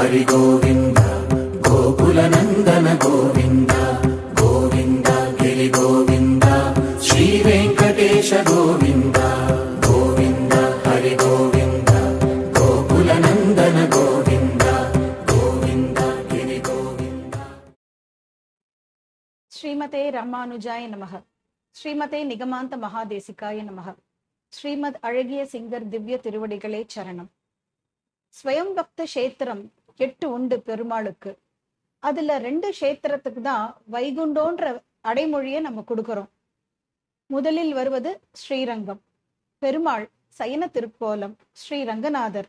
హరి గోవింద గోకులనందన గోవింద గోవింద గిరి గోవింద శ్రీ వెంకటేశ గోవింద గోవింద హరి గోవింద గోకులనందన గోవింద గోవింద గిరి గోవింద ஸ்ரீமதே ராமானுஜாய நமக ஸ்ரீமதே நிகமாந்த மகாதேசிகாய நமக ஸ்ரீமத் அழகிய சிங்கர் திவ்ய திருவடிகளே சரணம் ஸ்வயம் பக்த கஷேத்திரம் எட்டு உண்டு பெருமாளுக்கு அதுல ரெண்டு கஷேத்திரத்துக்கு தான் வைகுண்டோன்ற அடைமொழியை நம்ம கொடுக்கிறோம் முதலில் வருவது ஸ்ரீரங்கம் பெருமாள் சயன திருக்கோலம் ஸ்ரீ ரங்கநாதர்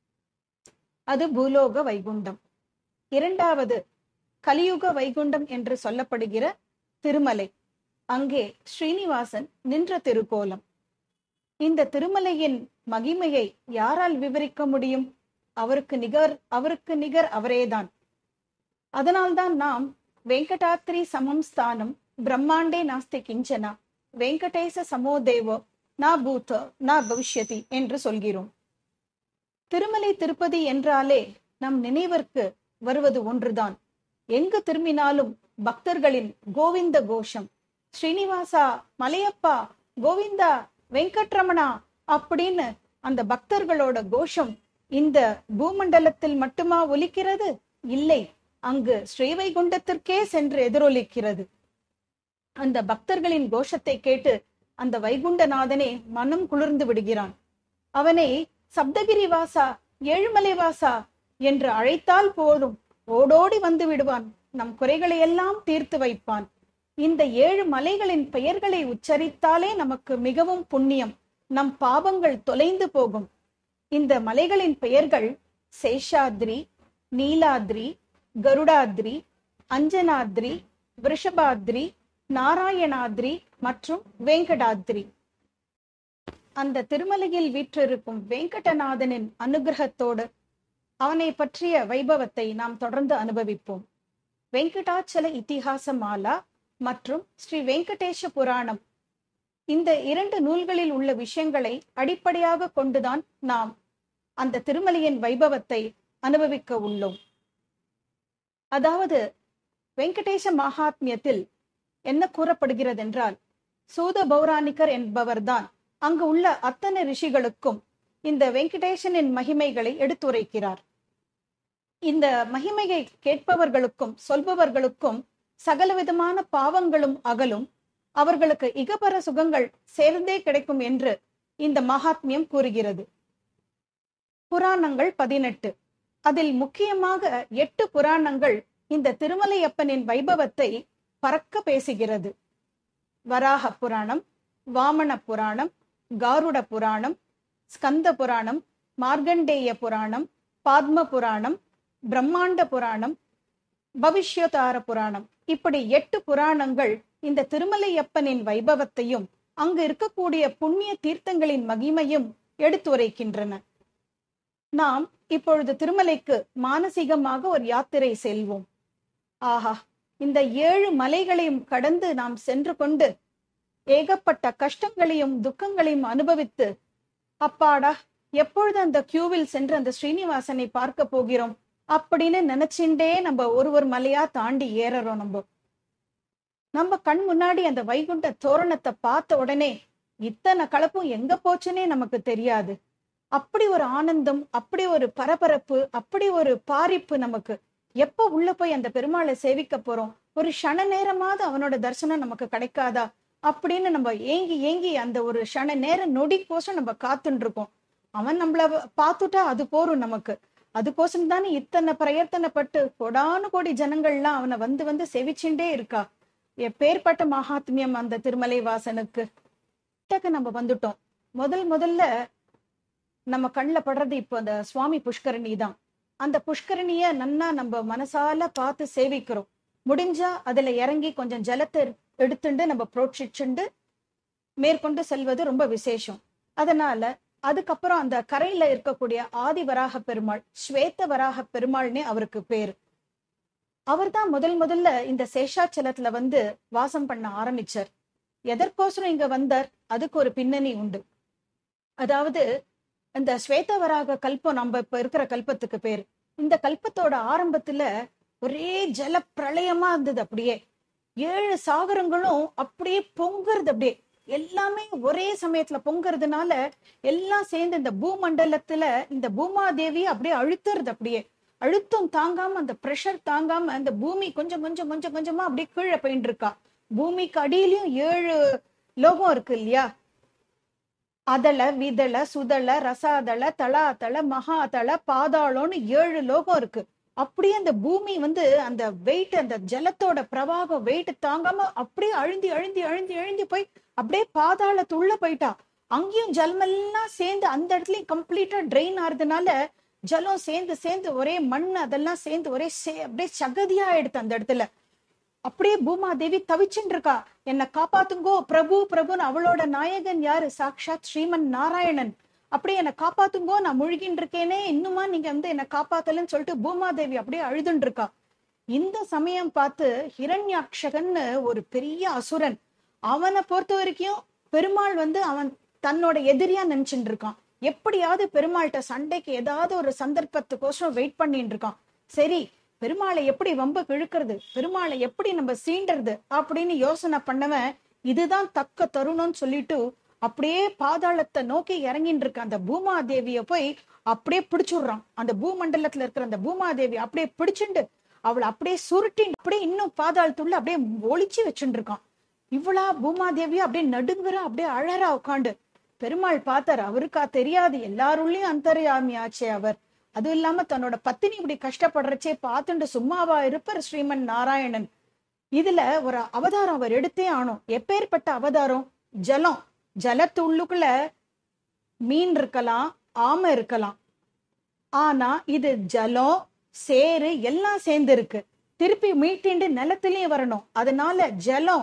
அது பூலோக வைகுண்டம் இரண்டாவது கலியுக வைகுண்டம் என்று சொல்லப்படுகிற திருமலை அங்கே ஸ்ரீனிவாசன் நின்ற திருக்கோலம் இந்த திருமலையின் மகிமையை யாரால் விவரிக்க முடியும் அவருக்கு நிகர் அவருக்கு நிகர் அவரேதான் அதனால்தான் நாம் வெங்கடாத்ரி சமம் ஸ்தானம் பிரம்மாண்டே நாஸ்தி கிஞ்சனா வெங்கடேச சமோதேவோ நா பூத நா பவிஷ்யதி என்று சொல்கிறோம் திருமலை திருப்பதி என்றாலே நம் நினைவிற்கு வருவது ஒன்றுதான் எங்கு திரும்பினாலும் பக்தர்களின் கோவிந்த கோஷம் ஸ்ரீனிவாசா மலையப்பா கோவிந்தா வெங்கட்ரமணா அப்படின்னு அந்த பக்தர்களோட கோஷம் இந்த பூமண்டலத்தில் மட்டுமா ஒலிக்கிறது இல்லை அங்கு ஸ்ரீவைகுண்டத்திற்கே சென்று எதிரொலிக்கிறது அந்த பக்தர்களின் கோஷத்தை கேட்டு அந்த வைகுண்டநாதனே மனம் குளிர்ந்து விடுகிறான் அவனை சப்தகிரி வாசா ஏழுமலை வாசா என்று அழைத்தால் போதும் ஓடோடி வந்து விடுவான் நம் குறைகளை எல்லாம் தீர்த்து வைப்பான் இந்த ஏழு மலைகளின் பெயர்களை உச்சரித்தாலே நமக்கு மிகவும் புண்ணியம் நம் பாவங்கள் தொலைந்து போகும் இந்த மலைகளின் பெயர்கள் சேஷாத்ரி நீலாத்ரி கருடாத்ரி அஞ்சனாத்ரி விருஷபாத்ரி நாராயணாத்ரி மற்றும் வெங்கடாத்ரி அந்த திருமலையில் வீற்றிருக்கும் வெங்கடநாதனின் அனுகிரகத்தோடு அவனை பற்றிய வைபவத்தை நாம் தொடர்ந்து அனுபவிப்போம் வெங்கடாச்சல இத்திஹாச மாலா மற்றும் ஸ்ரீ வெங்கடேஷ புராணம் இந்த இரண்டு நூல்களில் உள்ள விஷயங்களை அடிப்படையாக கொண்டுதான் நாம் அந்த திருமலையின் வைபவத்தை அனுபவிக்க உள்ளோம் அதாவது வெங்கடேச மகாத்மியத்தில் என்ன கூறப்படுகிறது என்றால் சூத பௌராணிகர் என்பவர்தான் அங்கு உள்ள அத்தனை ரிஷிகளுக்கும் இந்த வெங்கடேசனின் மகிமைகளை எடுத்துரைக்கிறார் இந்த மகிமையை கேட்பவர்களுக்கும் சொல்பவர்களுக்கும் சகலவிதமான பாவங்களும் அகலும் அவர்களுக்கு இகபர சுகங்கள் சேர்ந்தே கிடைக்கும் என்று இந்த மகாத்மியம் கூறுகிறது புராணங்கள் பதினெட்டு அதில் முக்கியமாக எட்டு புராணங்கள் இந்த திருமலையப்பனின் வைபவத்தை பறக்க பேசுகிறது வராக புராணம் வாமன புராணம் காருட புராணம் ஸ்கந்த புராணம் மார்கண்டேய புராணம் பாத்ம புராணம் பிரம்மாண்ட புராணம் பவிஷ்யதார புராணம் இப்படி எட்டு புராணங்கள் இந்த திருமலையப்பனின் வைபவத்தையும் அங்கு இருக்கக்கூடிய புண்ணிய தீர்த்தங்களின் மகிமையும் எடுத்துரைக்கின்றன நாம் இப்பொழுது திருமலைக்கு மானசீகமாக ஒரு யாத்திரை செல்வோம் ஆஹா இந்த ஏழு மலைகளையும் கடந்து நாம் சென்று கொண்டு ஏகப்பட்ட கஷ்டங்களையும் துக்கங்களையும் அனுபவித்து அப்பாடா எப்பொழுது அந்த கியூவில் சென்று அந்த ஸ்ரீனிவாசனை பார்க்க போகிறோம் அப்படின்னு நினைச்சுட்டே நம்ம ஒரு ஒரு மலையா தாண்டி ஏறறோம் நம்ம நம்ம கண் முன்னாடி அந்த வைகுண்ட தோரணத்தை பார்த்த உடனே இத்தனை கலப்பும் எங்க போச்சுன்னே நமக்கு தெரியாது அப்படி ஒரு ஆனந்தம் அப்படி ஒரு பரபரப்பு அப்படி ஒரு பாரிப்பு நமக்கு எப்ப உள்ள போய் அந்த பெருமாளை சேவிக்க போறோம் ஒரு க்ஷண நேரமாவது அவனோட தரிசனம் நமக்கு கிடைக்காதா அப்படின்னு நம்ம ஏங்கி ஏங்கி அந்த ஒரு க்ஷண நேர நொடிக்கோசம் நம்ம காத்துட்டு இருக்கோம் அவன் நம்மள பார்த்துட்டா அது போரும் நமக்கு அதுக்கோசம் தானே இத்தனை பிரயத்தனப்பட்டு கொடானு கோடி ஜனங்கள்லாம் அவனை வந்து வந்து செவிச்சுட்டே இருக்கா எப்பேற்பட்ட மகாத்மியம் அந்த திருமலை வாசனுக்கு கிட்டக்க நம்ம வந்துட்டோம் முதல் முதல்ல நம்ம கண்ணில் படுறது இப்போ அந்த சுவாமி புஷ்கரணி தான் அந்த புஷ்கரணிய நன்னா நம்ம மனசால பார்த்து சேவிக்கிறோம் முடிஞ்சா அதுல இறங்கி கொஞ்சம் ஜலத்தை எடுத்துண்டு நம்ம புரோட்சிச்சுண்டு மேற்கொண்டு செல்வது ரொம்ப விசேஷம் அதனால அதுக்கப்புறம் அந்த கரையில இருக்கக்கூடிய ஆதி வராக பெருமாள் ஸ்வேத வராக பெருமாள்னே அவருக்கு பேரு அவர் தான் முதல் முதல்ல இந்த சேஷாச்சலத்துல வந்து வாசம் பண்ண ஆரம்பிச்சார் எதற்கோசரம் இங்க வந்தார் அதுக்கு ஒரு பின்னணி உண்டு அதாவது இந்த ஸ்வேதவராக கல்பம் நம்ம இப்ப இருக்கிற கல்பத்துக்கு பேர் இந்த கல்பத்தோட ஆரம்பத்துல ஒரே ஜல பிரளயமா இருந்தது அப்படியே ஏழு சாகரங்களும் அப்படியே பொங்குறது அப்படியே எல்லாமே ஒரே சமயத்துல பொங்குறதுனால எல்லாம் சேர்ந்து இந்த பூமண்டலத்துல இந்த பூமாதேவி அப்படியே அழுத்துறது அப்படியே அழுத்தம் தாங்காம அந்த பிரஷர் தாங்காம அந்த பூமி கொஞ்சம் கொஞ்சம் கொஞ்சம் கொஞ்சமா அப்படியே கீழே போயிட்டு இருக்கா பூமிக்கு அடியிலயும் ஏழு லோகம் இருக்கு இல்லையா அதள விதள சுதள ரசாதள தளாதள மகாதள பாதாளம்னு ஏழு லோகம் இருக்கு அப்படியே அந்த பூமி வந்து அந்த வெயிட் அந்த ஜலத்தோட பிரவாகம் வெயிட் தாங்காம அப்படியே அழுந்தி அழுந்தி அழுந்தி அழுந்தி போய் அப்படியே பாதாளத்துள்ள போயிட்டா அங்கேயும் ஜலமெல்லாம் சேர்ந்து அந்த இடத்துலயும் கம்ப்ளீட்டா ட்ரெயின் ஆறுறதுனால ஜலம் சேர்ந்து சேர்ந்து ஒரே மண் அதெல்லாம் சேர்ந்து ஒரே சே- அப்படியே சகதியா ஆயிடுது அந்த இடத்துல அப்படியே பூமாதேவி தவிச்சுட்டு இருக்கா என்னை காப்பாத்துங்கோ பிரபு பிரபுன்னு அவளோட நாயகன் யாரு சாக்ஷாத் ஸ்ரீமன் நாராயணன் அப்படியே என்னை காப்பாத்துங்கோ நான் முழுகின்னு இருக்கேனே இன்னுமா நீங்க வந்து என்னை காப்பாத்தலன்னு சொல்லிட்டு பூமாதேவி அப்படியே அழுதுன்னு இருக்கா இந்த சமயம் பார்த்து ஹிரண்யாக்ஷகன்னு ஒரு பெரிய அசுரன் அவனை பொறுத்த வரைக்கும் பெருமாள் வந்து அவன் தன்னோட எதிரியா நினைச்சுட்டு இருக்கான் எப்படியாவது பெருமாள்கிட்ட சண்டைக்கு ஏதாவது ஒரு சந்தர்ப்பத்துக்கோசரம் வெயிட் பண்ணிட்டு இருக்கான் சரி பெருமாளை எப்படி வம்ப இழுக்கிறது பெருமாளை எப்படி நம்ம சீண்டறது அப்படின்னு யோசனை பண்ணவன் இதுதான் தக்க தருணம்னு சொல்லிட்டு அப்படியே பாதாளத்தை நோக்கி இறங்கிட்டு இருக்க அந்த பூமாதேவிய போய் அப்படியே பிடிச்சுடுறான் அந்த பூமண்டலத்துல இருக்கிற அந்த பூமாதேவி அப்படியே பிடிச்சுண்டு அவளை அப்படியே சுருட்டி அப்படியே இன்னும் பாதாளத்துள்ள அப்படியே ஒளிச்சு வச்சுட்டு இருக்கான் இவளா பூமாதேவி அப்படியே நடுங்குறா அப்படியே அழறா உட்காண்டு பெருமாள் பார்த்தார் அவருக்கா தெரியாது எல்லாருள்ளயும் அந்தர்யாமி ஆச்சே அவர் அதுவும் இல்லாம தன்னோட பத்தினி இப்படி கஷ்டப்படுறச்சே பார்த்துட்டு சும்மாவா இருப்பார் ஸ்ரீமன் நாராயணன் இதுல ஒரு அவதாரம் அவர் எடுத்தே ஆனோம் எப்பேற்பட்ட அவதாரம் ஜலம் ஜலத்து உள்ளுக்குள்ள மீன் இருக்கலாம் ஆமை இருக்கலாம் ஆனா இது ஜலம் சேரு எல்லாம் சேர்ந்து இருக்கு திருப்பி மீட்டிண்டு நிலத்திலயும் வரணும் அதனால ஜலம்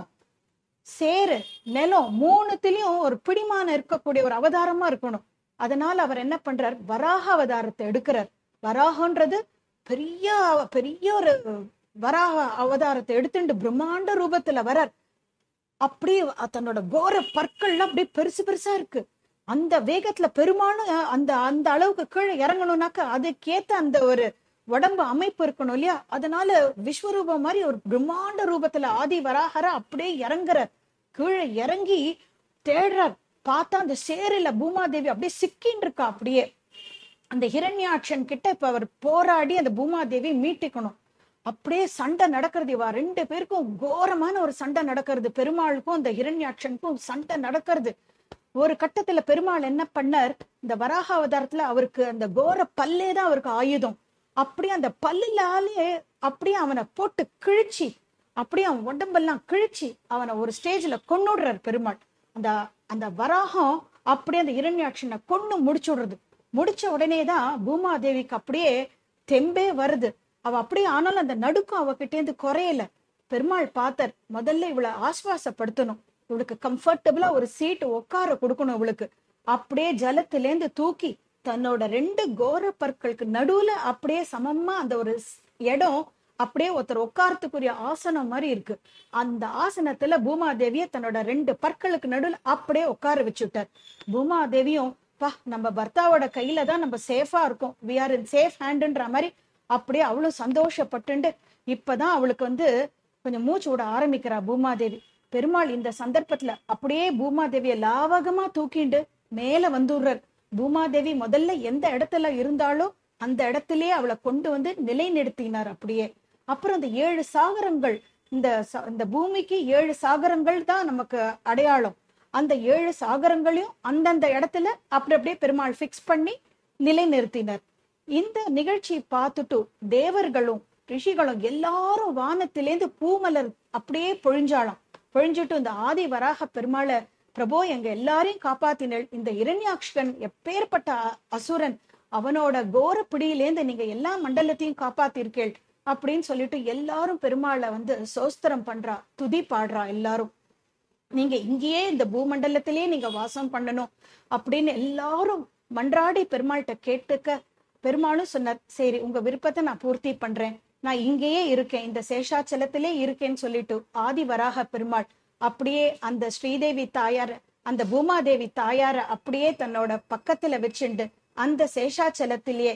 சேரு நிலம் மூணுத்திலயும் ஒரு பிடிமானம் இருக்கக்கூடிய ஒரு அவதாரமா இருக்கணும் அதனால அவர் என்ன பண்றார் வராக அவதாரத்தை எடுக்கிறார் வராகன்றது பெரிய பெரிய ஒரு வராக அவதாரத்தை எடுத்துட்டு பிரம்மாண்ட ரூபத்துல வரார் அப்படியே தன்னோட கோர பற்கள்லாம் அப்படியே பெருசு பெருசா இருக்கு அந்த வேகத்துல பெருமானும் அந்த அந்த அளவுக்கு கீழே இறங்கணும்னாக்க அதுக்கேத்த அந்த ஒரு உடம்பு அமைப்பு இருக்கணும் இல்லையா அதனால விஸ்வரூபம் மாதிரி ஒரு பிரம்மாண்ட ரூபத்துல ஆதி வராகர அப்படியே இறங்குற கீழே இறங்கி தேடுறார் பார்த்தா அந்த சேரில பூமாதேவி அப்படியே சிக்கின்னு இருக்கா அப்படியே அந்த ஹிரண்யாட்சன் கிட்ட இப்ப அவர் போராடி அந்த பூமாதேவி மீட்டிக்கணும் அப்படியே சண்டை நடக்கிறது இவா ரெண்டு பேருக்கும் கோரமான ஒரு சண்டை நடக்கிறது பெருமாளுக்கும் அந்த ஹிரண்யாட்சனுக்கும் சண்டை நடக்கிறது ஒரு கட்டத்துல பெருமாள் என்ன பண்ணார் இந்த வராக அவதாரத்துல அவருக்கு அந்த கோர பல்லே தான் அவருக்கு ஆயுதம் அப்படியே அந்த பல்லுலாலே அப்படியே அவனை போட்டு கிழிச்சு அப்படியே அவன் உடம்பெல்லாம் கிழிச்சு அவனை ஒரு ஸ்டேஜ்ல கொன்னுடுறார் பெருமாள் அந்த அந்த வராகம் அப்படியே அந்த இரண்யாட்சனை கொன்னு முடிச்சுடுறது முடிச்ச உடனே தான் பூமாதேவிக்கு அப்படியே தெம்பே வருது அவ அப்படியே ஆனாலும் அந்த நடுக்கம் அவகிட்ட இருந்து குறையல பெருமாள் பார்த்தார் முதல்ல இவளை ஆஸ்வாசப்படுத்தணும் இவளுக்கு கம்ஃபர்டபுளா ஒரு சீட் உட்கார கொடுக்கணும் இவளுக்கு அப்படியே ஜலத்திலேந்து தூக்கி தன்னோட ரெண்டு கோர பற்களுக்கு நடுவுல அப்படியே சமமா அந்த ஒரு ஸ்- இடம் அப்படியே ஒருத்தர் உட்காரத்துக்குரிய ஆசனம் மாதிரி இருக்கு அந்த ஆசனத்துல பூமாதேவிய தன்னோட ரெண்டு பற்களுக்கு நடுவுல அப்படியே உட்கார வச்சுட்டார் பூமாதேவியும் பா நம்ம பர்த்தாவோட கையில தான் நம்ம சேஃபா இருக்கோம் வி ஆர் இன் சேஃப் ஹேண்டுன்ற மாதிரி அப்படியே அவ்வளவு சந்தோஷப்பட்டுண்டு இப்பதான் அவளுக்கு வந்து கொஞ்சம் மூச்சு விட ஆரம்பிக்கிறா பூமாதேவி பெருமாள் இந்த சந்தர்ப்பத்துல அப்படியே பூமாதேவிய லாவகமா தூக்கிண்டு மேல வந்துடுறார் பூமாதேவி முதல்ல எந்த இடத்துல இருந்தாலோ அந்த இடத்திலேயே அவளை கொண்டு வந்து நிலைநிறுத்தினார் அப்படியே அப்புறம் அந்த ஏழு சாகரங்கள் இந்த ச- இந்த பூமிக்கு ஏழு சாகரங்கள் தான் நமக்கு அடையாளம் அந்த ஏழு சாகரங்களையும் அந்தந்த இடத்துல அப்படி அப்படியே பெருமாள் ஃபிக்ஸ் பண்ணி நிலைநிறுத்தினர் இந்த நிகழ்ச்சி பார்த்துட்டு தேவர்களும் ரிஷிகளும் எல்லாரும் வானத்திலேந்து பூமலர் அப்படியே பொழிஞ்சாளாம் பொழிஞ்சிட்டு இந்த ஆதி வராக பெருமாளை பிரபோ எங்க எல்லாரையும் காப்பாத்தினள் இந்த இரண்யாக்ஷகன் எப்பேற்பட்ட அ- அசுரன் அவனோட கோர பிடியிலேந்து நீங்க எல்லா மண்டலத்தையும் காப்பாத்திருக்கேள் அப்படின்னு சொல்லிட்டு எல்லாரும் பெருமாளை வந்து சோஸ்திரம் பண்றா துதி பாடுறா எல்லாரும் நீங்க இங்கேயே இந்த பூமண்டலத்திலேயே நீங்க வாசம் பண்ணணும் அப்படின்னு எல்லாரும் மன்றாடி பெருமாள்கிட்ட கேட்டுக்க பெருமாளும் சொன்னார் சரி உங்க விருப்பத்தை நான் பூர்த்தி பண்றேன் நான் இங்கேயே இருக்கேன் இந்த சேஷாச்சலத்திலே இருக்கேன்னு சொல்லிட்டு ஆதி வராக பெருமாள் அப்படியே அந்த ஸ்ரீதேவி தாயார அந்த பூமாதேவி தாயார அப்படியே தன்னோட பக்கத்துல வச்சுண்டு அந்த சேஷாச்சலத்திலேயே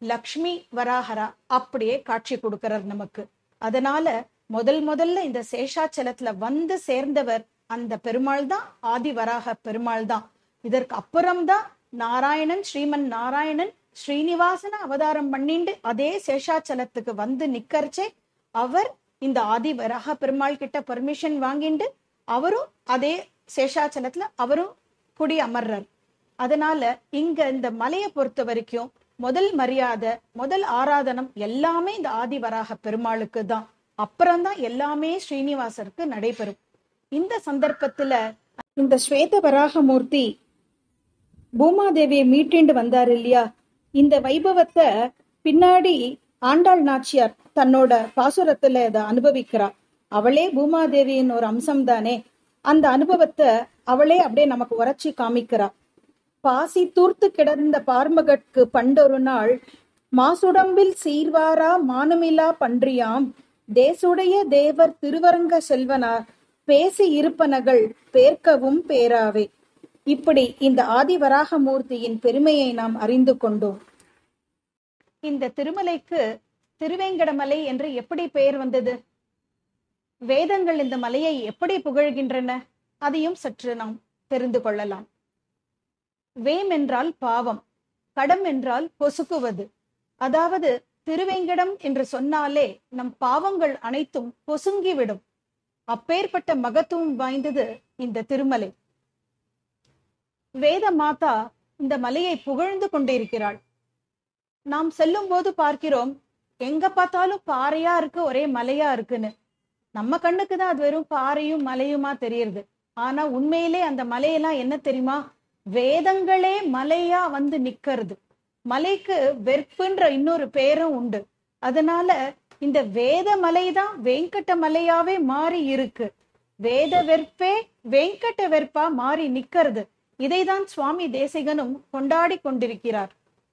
லக்ஷ்மி வராகரா அப்படியே காட்சி கொடுக்கிறார் நமக்கு அதனால முதல் முதல்ல இந்த சேஷாச்சலத்துல வந்து சேர்ந்தவர் அந்த பெருமாள் தான் ஆதி வராக பெருமாள் தான் இதற்கு அப்புறம்தான் நாராயணன் ஸ்ரீமன் நாராயணன் ஸ்ரீனிவாசன அவதாரம் பண்ணிண்டு அதே சேஷாச்சலத்துக்கு வந்து நிக்கர்ச்சே அவர் இந்த ஆதி வராக பெருமாள் கிட்ட பர்மிஷன் வாங்கிண்டு அவரும் அதே சேஷாச்சலத்துல அவரும் குடி அமர்றார் அதனால இங்க இந்த மலையை பொறுத்த வரைக்கும் முதல் மரியாதை முதல் ஆராதனம் எல்லாமே இந்த ஆதிவராக பெருமாளுக்கு தான் அப்புறம்தான் எல்லாமே ஸ்ரீனிவாசருக்கு நடைபெறும் இந்த சந்தர்ப்பத்துல இந்த ஸ்வேத வராகமூர்த்தி பூமாதேவியை மீட்டிண்டு வந்தார் இல்லையா இந்த வைபவத்தை பின்னாடி ஆண்டாள் நாச்சியார் தன்னோட பாசுரத்துல இதை அனுபவிக்கிறா அவளே பூமாதேவியின் ஒரு அம்சம் தானே அந்த அனுபவத்தை அவளே அப்படியே நமக்கு உரைச்சி காமிக்கிறா பாசி தூர்த்து கிடந்த பார்மகட்கு பண்டொரு நாள் மாசுடம்பில் சீர்வாரா மானமிலா பன்றியாம் தேசுடைய தேவர் திருவரங்க செல்வனார் பேசி இருப்பனகள் பேர்க்கவும் பேராவே இப்படி இந்த ஆதிவராகமூர்த்தியின் பெருமையை நாம் அறிந்து கொண்டோம் இந்த திருமலைக்கு திருவேங்கடமலை என்று எப்படி பெயர் வந்தது வேதங்கள் இந்த மலையை எப்படி புகழ்கின்றன அதையும் சற்று நாம் தெரிந்து கொள்ளலாம் வேம் என்றால் பாவம் கடம் என்றால் பொசுக்குவது அதாவது திருவேங்கடம் என்று சொன்னாலே நம் பாவங்கள் அனைத்தும் பொசுங்கிவிடும் அப்பேற்பட்ட மகத்துவம் வாய்ந்தது இந்த திருமலை வேத மாதா இந்த மலையை புகழ்ந்து கொண்டிருக்கிறாள் நாம் செல்லும் போது பார்க்கிறோம் எங்க பார்த்தாலும் பாறையா இருக்கு ஒரே மலையா இருக்குன்னு நம்ம கண்ணுக்கு தான் அது வெறும் பாறையும் மலையுமா தெரியுது ஆனா உண்மையிலே அந்த மலையெல்லாம் என்ன தெரியுமா வேதங்களே மலையா வந்து நிக்கிறது மலைக்கு வெற்புன்ற இன்னொரு பேரும் உண்டு அதனால இந்த வேத மலைதான் வெங்கட்ட மலையாவே மாறி இருக்கு வேத வெற்பே வெங்கட்ட வெற்பா மாறி நிக்கிறது இதைதான் சுவாமி தேசிகனும் கொண்டாடி கொண்டிருக்கிறார்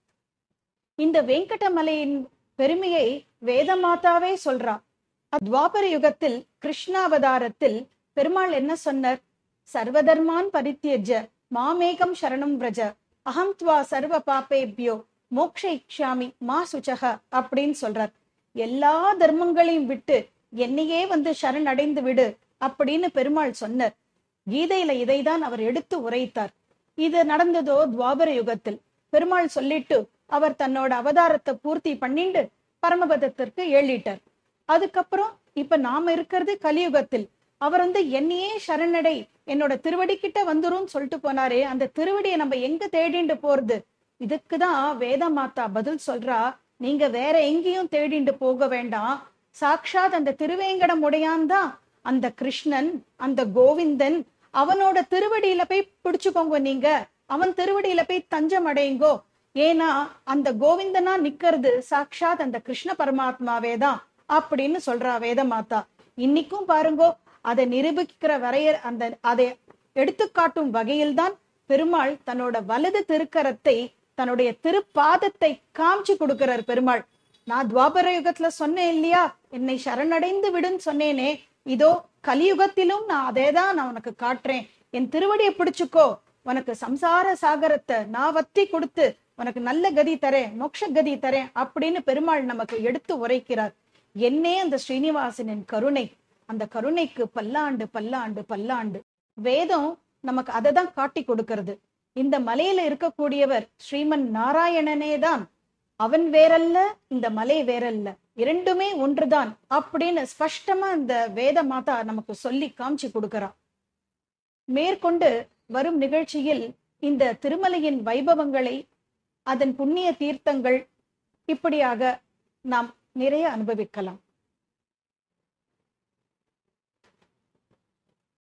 இந்த வெங்கடமலையின் பெருமையை வேதமாதாவே சொல்றா துவாபர யுகத்தில் கிருஷ்ணாவதாரத்தில் பெருமாள் என்ன சொன்னார் சர்வதர்மான் பரித்தியஜ மாமேகம் சரணம் பிரஜ அகம் துவா சர்வ பாப்பேபியோ மோக்ஷ இக்ஷாமி மா சுச்சக அப்படின்னு சொல்றார் எல்லா தர்மங்களையும் விட்டு என்னையே வந்து சரண் அடைந்து விடு அப்படின்னு பெருமாள் சொன்னார் கீதையில இதைதான் அவர் எடுத்து உரைத்தார் இது நடந்ததோ துவாபர யுகத்தில் பெருமாள் சொல்லிட்டு அவர் தன்னோட அவதாரத்தை பூர்த்தி பண்ணிண்டு பரமபதத்திற்கு ஏழிட்டார் அதுக்கப்புறம் இப்ப நாம இருக்கிறது கலியுகத்தில் அவர் வந்து என்னையே சரணடை என்னோட திருவடி கிட்ட வந்துரும் சொல்லிட்டு போனாரே அந்த திருவடியை நம்ம எங்க தேடிண்டு போறது இதுக்குதான் வேத மாதா பதில் சொல்றா நீங்க வேற எங்கேயும் தேடிண்டு போக வேண்டாம் சாக்ஷாத் அந்த திருவேங்கடம் உடையான் தான் அந்த கிருஷ்ணன் அந்த கோவிந்தன் அவனோட திருவடியில போய் பிடிச்சுக்கோங்க நீங்க அவன் திருவடியில போய் தஞ்சம் அடையுங்கோ ஏன்னா அந்த கோவிந்தனா நிக்கிறது சாக்ஷாத் அந்த கிருஷ்ண பரமாத்மாவே தான் அப்படின்னு சொல்றா வேத மாதா இன்னைக்கும் பாருங்கோ அதை நிரூபிக்கிற வரையர் அந்த அதை எடுத்துக்காட்டும் வகையில்தான் பெருமாள் தன்னோட வலது திருக்கரத்தை தன்னுடைய திருப்பாதத்தை காமிச்சு கொடுக்கிறார் பெருமாள் நான் துவாபர யுகத்துல சொன்னேன் இல்லையா என்னை சரணடைந்து விடுன்னு சொன்னேனே இதோ கலியுகத்திலும் நான் அதே தான் நான் உனக்கு காட்டுறேன் என் திருவடியை பிடிச்சுக்கோ உனக்கு சம்சார சாகரத்தை நான் வத்தி கொடுத்து உனக்கு நல்ல கதி தரேன் மோட்ச கதி தரேன் அப்படின்னு பெருமாள் நமக்கு எடுத்து உரைக்கிறார் என்னே அந்த ஸ்ரீனிவாசனின் கருணை அந்த கருணைக்கு பல்லாண்டு பல்லாண்டு பல்லாண்டு வேதம் நமக்கு அதை தான் காட்டி கொடுக்கிறது இந்த மலையில இருக்கக்கூடியவர் ஸ்ரீமன் நாராயணனே தான் அவன் வேறல்ல இந்த மலை வேறல்ல இரண்டுமே ஒன்றுதான் அப்படின்னு ஸ்பஷ்டமா இந்த வேத மாதா நமக்கு சொல்லி காமிச்சு கொடுக்கிறா மேற்கொண்டு வரும் நிகழ்ச்சியில் இந்த திருமலையின் வைபவங்களை அதன் புண்ணிய தீர்த்தங்கள் இப்படியாக நாம் நிறைய அனுபவிக்கலாம்